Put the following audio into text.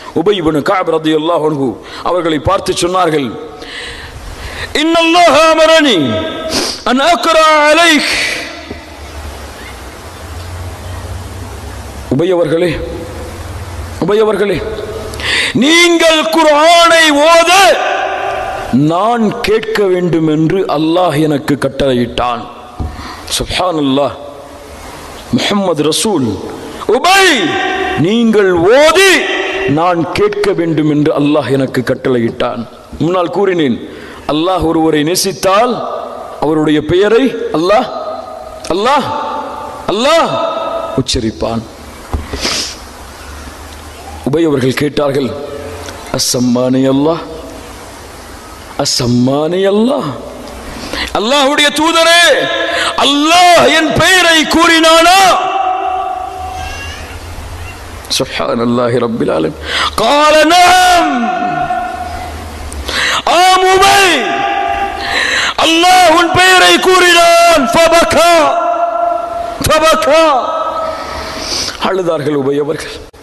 உபை இப்னு கஅப் ரலியல்லாஹு அன்ஹு அவர்களை பார்த்து சொன்னார்கள் இன்னல்லாஹ அமரனி அன் அக்ரா அலைக் உபை அவர்களே உபை அவர்களே நீங்கள் குர்ஆனை ஓத நான் கேட்க வேண்டும் என்று அல்லாஹ் எனக்கு கட்டளையிட்டான் சுப்ஹானல்லாஹ் முஹம்மது ரசூல் உபை நீங்கள் ஓதி நான் கேட்க வேண்டும் என்று அல்லாஹ் எனக்கு கட்டளையிட்டான் முன்னால் கூறினேன் அல்லாஹ் ஒருவரை நேசித்தால் அவருடைய பெயரை அல்லாஹ் அல்லாஹ் அல்லாஹ் உச்சரிப்பான் உபை அவர்கள் கேட்டார்கள் அசம்மானி அல்லாஹ் அசம்மானி அல்லாஹ் அல்லாஹ்வுடைய தூதரே அல்லாஹ் என் பெயரை கூறினானா سبحان الله رب العالمين قال نعم ஆம் உபை அல்லாஹ் உன் பெயரை கூறினான் ஃபபகா ஃபபகா அழுதார்கள் உபை அவர்கள்